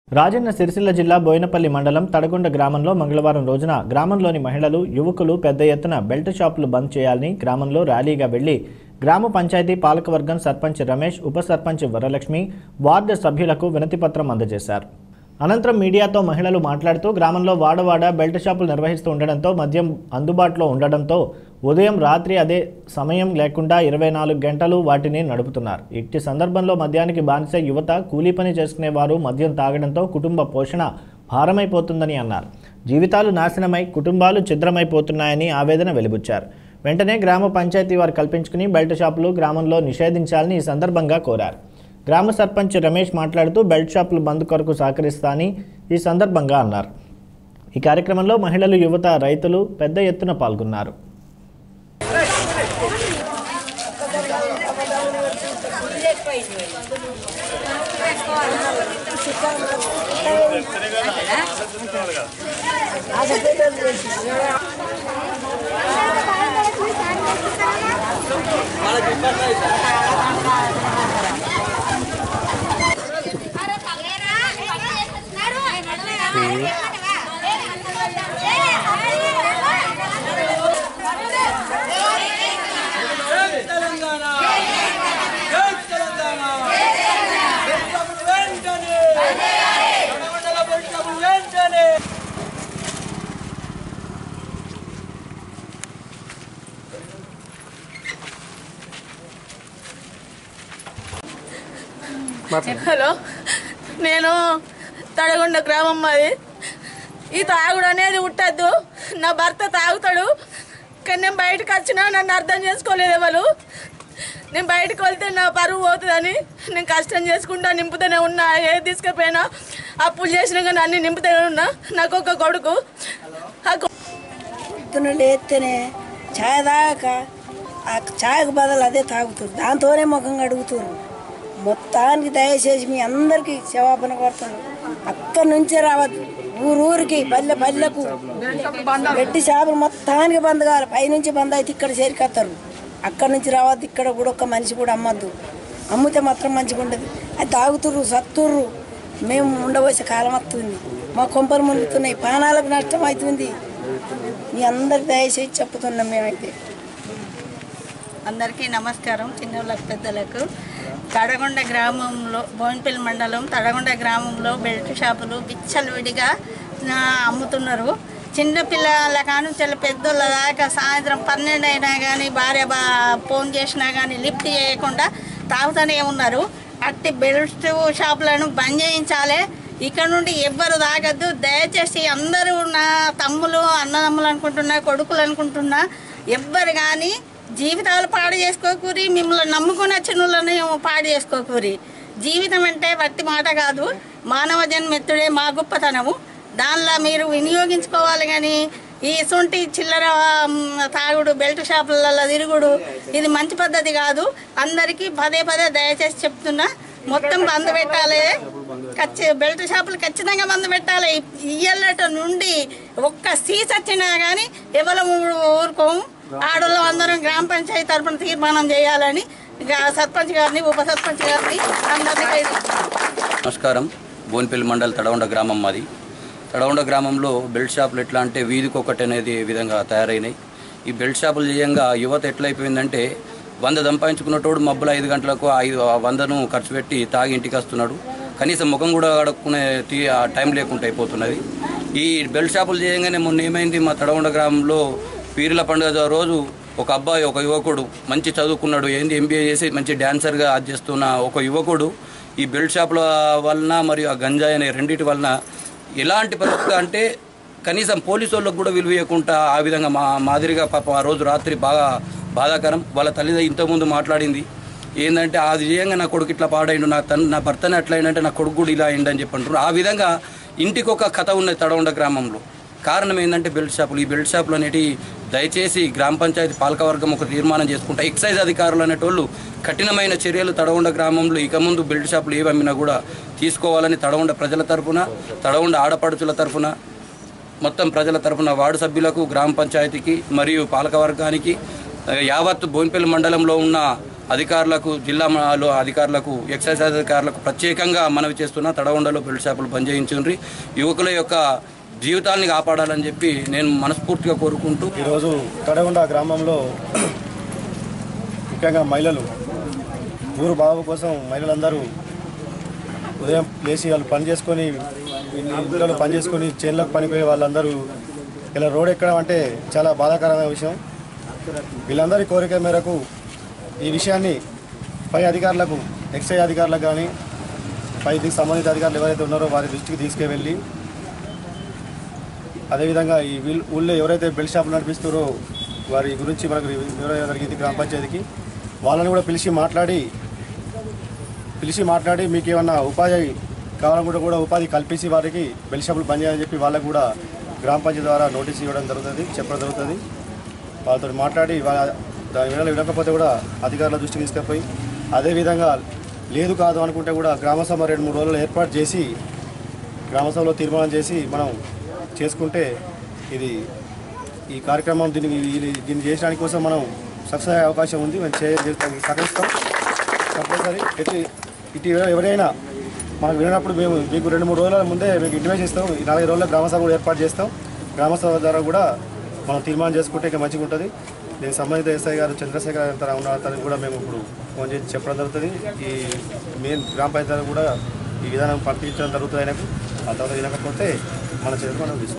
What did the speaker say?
రాజన్న సిరిసిల్ల జిల్లా బోయినపల్లి మండలం తడగొండ గ్రామంలో మంగళవారం రోజున గ్రామంలోని మహిళలు యువకులు పెద్ద ఎత్తున బెల్ట్ షాపులు బంద్ చేయాలని గ్రామంలో ర్యాలీగా వెళ్లి గ్రామ పంచాయతీ పాలకవర్గం సర్పంచ్ రమేష్ ఉప సర్పంచ్ వరలక్ష్మి వార్డు సభ్యులకు వినతిపత్రం అందజేశారు అనంతరం మీడియాతో మహిళలు మాట్లాడుతూ గ్రామంలో వాడవాడ బెల్ట్ షాపులు నిర్వహిస్తూ ఉండడంతో మద్యం అందుబాటులో ఉండడంతో ఉదయం రాత్రి అదే సమయం లేకుండా ఇరవై నాలుగు గంటలు వాటిని నడుపుతున్నారు ఇట్టి సందర్భంలో మద్యానికి బానిస యువత కూలీ పని చేసుకునే వారు మద్యం తాగడంతో కుటుంబ పోషణ భారమైపోతుందని అన్నారు జీవితాలు నాశనమై కుటుంబాలు ఛిద్రమైపోతున్నాయని ఆవేదన వెలిబుచ్చారు వెంటనే గ్రామ పంచాయతీ వారు కల్పించుకుని బెల్ట్ షాపులు గ్రామంలో నిషేధించాలని ఈ సందర్భంగా కోరారు గ్రామ సర్పంచ్ రమేష్ మాట్లాడుతూ బెల్ట్ షాపులు బంద్ కొరకు సహకరిస్తానని ఈ సందర్భంగా అన్నారు ఈ కార్యక్రమంలో మహిళలు యువత రైతులు పెద్ద ఎత్తున పాల్గొన్నారు తెలంగాణ జై తెలంగాణ బెల్టములు వెంటనే కడమండల బెల్టములు వెంటనే హలో నేను తడగొండ గ్రామం మాది ఈ తాగుడు అనేది ఉట్టద్దు నా భర్త తాగుతాడు కానీ నేను బయటకు వచ్చినా నన్ను అర్థం చేసుకోలేదు ఎవరు నేను బయటకు వెళ్తే నా పరువు పోతుందని నేను కష్టం చేసుకుంటా నింపుతూనే ఉన్నా ఏది తీసుకుపోయినా అప్పులు చేసినా కానీ అన్ని నింపుతూనే ఉన్నా నాకు ఒక కొడుకు ఆ కొ- పొద్దున లేస్తేనే ఛాయ్ తాగాక ఆ ఛాయ్కు బదులు అదే తాగుతారు దాంతోనే ముఖం కడుగుతారు మొత్తానికి దయచేసి మీ అందరికీ క్షమాపణ కొడతాను అక్కడి నుంచే రావద్దు ఊరు ఊరికి పల్లె పల్లెకు గట్టి చేపలు మొత్తానికి బంద్ కావాలి పైనుంచి బంద్ అయితే ఇక్కడ చేరికొస్తారు అక్కడి నుంచి రావద్దు ఇక్కడ కూడా ఒక్క మనిషి కూడా అమ్మద్దు అమ్మితే మాత్రం మంచిగా ఉండదు అది తాగుతుర్రు సత్తుర్రు మేము ఉండవలసిన కాలం వస్తుంది మా కొంపలు మునుగుతున్నాయి ప్రాణాలకు నష్టం అవుతుంది మీ అందరికి దయచేసి చెప్తున్నాం మేమైతే అందరికీ నమస్కారం చిన్నోళ్ళకు పెద్దలకు తడగొండ గ్రామంలో బోన్పల్లి మండలం తడగొండ గ్రామంలో బెల్ట్ షాపులు విచ్చలవిడిగా ఆ, అమ్ముతున్నారు చిన్న పిల్లల కానుంచి పెద్దోళ్ళ దాకా సాయంత్రం పన్నెండు అయినా కానీ భార్య బా ఫోన్ చేసినా కానీ లిఫ్ట్ చేయకుండా తాగుతూనే ఉన్నారు అట్టి బెల్ట్ షాపులను బంద్ చేయించాలి ఇక్కడ నుండి ఎవ్వరు తాగద్దు దయచేసి అందరూ నా తమ్ములు అన్నదమ్ములు అనుకుంటున్నా కొడుకులు అనుకుంటున్నా ఎవ్వరు కానీ జీవితాలు పాడు చేసుకోకూరి మిమ్మల్ని నమ్ముకుని వచ్చిన వాళ్ళని పాడు చేసుకోకూరి జీవితం అంటే వట్టి మాట కాదు మానవ జన్మెత్తుడే మా గొప్పతనము దానిలో మీరు వినియోగించుకోవాలి కానీ ఈ సొంటి చిల్లర మ్, తాగుడు బెల్ట్ షాపులలో తిరుగుడు ఇది మంచి పద్ధతి కాదు అందరికీ పదే పదే దయచేసి చెప్తున్నా మొత్తం బంద్ పెట్టాలి ఖచ్చి బెల్ట్ షాపులు ఖచ్చితంగా బంద్ పెట్టాలి ఇయ్యలట నుండి ఒక్క సీస్ వచ్చినా కానీ ఎవరు ఊరుకోము ఆడోళ్ళం అందరం గ్రామ పంచాయతీ తరపున తీర్మానం చేయాలని ఇక సర్పంచ్ గారిని ఉప సర్పంచ్ గారిని అందరినీ నమస్కారం బోన్పల్లి మండల్ తడవండ గ్రామం మాది తడవండ గ్రామంలో బెల్ట్ షాపులు ఎట్లా అంటే వీధికి ఒకటి అనేది ఈ విధంగా తయారైనాయి ఈ బెల్ట్ షాపులు చేయంగా యువత ఎట్లయిపోయిందంటే వంద సంపాదించుకున్నటోడు మబ్బులు ఐదు గంటలకు ఐదు ఆ వందను ఖర్చు పెట్టి తాగి ఇంటికి వస్తున్నాడు కనీసం ముఖం కూడా కడుక్కునే తీ ఆ టైం లేకుండా అయిపోతున్నది ఈ బెల్ట్ షాపులు చేయంగానే మొన్న ఏమైంది మా తడవండ గ్రామంలో పీర్ల పండుగ రోజు ఒక అబ్బాయి ఒక యువకుడు మంచి చదువుకున్నాడు ఏంది ఎంబీఏ చేసి మంచి డాన్సర్గా అది చేస్తున్న ఒక యువకుడు ఈ బెల్ట్ షాపుల వలన మరియు ఆ గంజాయి అనే రెండింటి వలన ఎలాంటి పరిస్థితి అంటే కనీసం పోలీసు వాళ్ళకు కూడా విలువ ఇవ్వకుండా ఆ విధంగా మా మాదిరిగా పాపం ఆ రోజు రాత్రి బాగా బాధాకరం వాళ్ళ తల్లి ఇంతకుముందు మాట్లాడింది ఏంటంటే అది చేయంగా నా కొడుకు ఇట్లా పాడైండు నా తన నా భర్తని ఎట్లా అయిందంటే నా కొడుకు కూడా ఇలా అయిందని చెప్పి అంటున్నారు ఆ విధంగా ఇంటికి ఒక కథ ఉన్నది తడవండ గ్రామంలో కారణం ఏంటంటే బెల్ట్ షాపులు ఈ బెల్ట్ షాపులు అనేటి దయచేసి గ్రామ పంచాయతీ పాలకవర్గం ఒక తీర్మానం చేసుకుంటా ఎక్సైజ్ అధికారులు అనేటోళ్ళు కఠినమైన చర్యలు తడవండ గ్రామంలో ఇక ముందు బెల్ట్ షాపులు ఏవి అమ్మినా కూడా తీసుకోవాలని తడవండ ప్రజల తరఫున తడవండ ఆడపడుచుల తరఫున మొత్తం ప్రజల తరఫున వార్డు సభ్యులకు గ్రామ పంచాయతీకి మరియు పాలకవర్గానికి ఆ, యావత్ బోన్పల్లి మండలంలో ఉన్న అధికారులకు జిల్లాలో అధికారులకు ఎక్సైజ్ అధికారులకు ప్రత్యేకంగా మనవి చేస్తున్నా తడగొండలో బెల్ట్ షాపులు బంద్ చేయించుండ్రి యువకుల యొక్క జీవితాల్ని కాపాడాలని చెప్పి నేను మనస్ఫూర్తిగా కోరుకుంటూ ఈరోజు తడగొండ గ్రామంలో ముఖ్యంగా మహిళలు ఊరు బాబు కోసం మహిళలందరూ ఉదయం లేచి వాళ్ళు పని చేసుకొని ఇంట్లో పని చేసుకొని చేనులకు పనిపోయే వాళ్ళందరూ ఇలా రోడ్ ఎక్కడం అంటే చాలా బాధాకరమైన విషయం వీళ్ళందరి కోరిక మేరకు ఈ విషయాన్ని పై అధికారులకు ఎక్సైజ్ అధికారులకు కానీ పై దీనికి సంబంధిత అధికారులు ఎవరైతే ఉన్నారో వారి దృష్టికి తీసుకువెళ్ళి అదేవిధంగా ఈ వీళ్ళు ఊళ్ళో ఎవరైతే బెల్ట్ షాపులు నడిపిస్తారో వారి గురించి మనకు వివరణ జరిగింది గ్రామ పంచాయతీకి వాళ్ళని కూడా పిలిచి మాట్లాడి పిలిచి మాట్లాడి మీకు ఏమన్నా ఉపాధి కావాలనుకుంటే కూడా ఉపాధి కల్పించి వారికి బెల్ట్ షాపులు బంద్ చేయాలని చెప్పి వాళ్ళకు కూడా గ్రామ పంచాయతీ ద్వారా నోటీస్ ఇవ్వడం జరుగుతుంది చెప్పడం జరుగుతుంది వాళ్ళతో మాట్లాడి వాళ్ళ దాని మీద వినకపోతే కూడా అధికారుల దృష్టికి తీసుకుపోయి అదేవిధంగా లేదు కాదు అనుకుంటే కూడా గ్రామ సభ రెండు మూడు రోజులు ఏర్పాటు చేసి గ్రామ సభలో తీర్మానం చేసి మనం చేసుకుంటే ఇది ఈ కార్యక్రమం దీన్ని ఇది- దీన్ని చేయడానికి కోసం మనం సక్సెస్ అయ్యే అవకాశం ఉంది మేము చే చేస్తాం- సహకరిస్తాం కంపల్సరీ ఎటు ఇటు ఎవరైనా మనకు వినప్పుడు మేము మీకు రెండు మూడు రోజుల ముందే మీకు ఇంటిమేషన్ ఇస్తాం ఈ నాలుగైదు రోజుల్లో గ్రామ సభ కూడా ఏర్పాటు చేస్తాం గ్రామ సభ ద్వారా కూడా మనం తీర్మానం చేసుకుంటే ఇంకా మంచిగా ఉంటుంది దీనికి సంబంధిత ఎస్ఐ గారు చంద్రశేఖర్ గారు తన ఉన్న అతనికి కూడా మేము ఇప్పుడు ఫోన్ చేసి చెప్పడం జరుగుతుంది ఈ మెయిన్ గ్రామ పంచాయతీ కూడా ఈ విధానం పంపించడం జరుగుతుంది ఆయనకు ఆ తర్వాత వినకపోతే మన చేతిలో మనం తీసుకుంటాం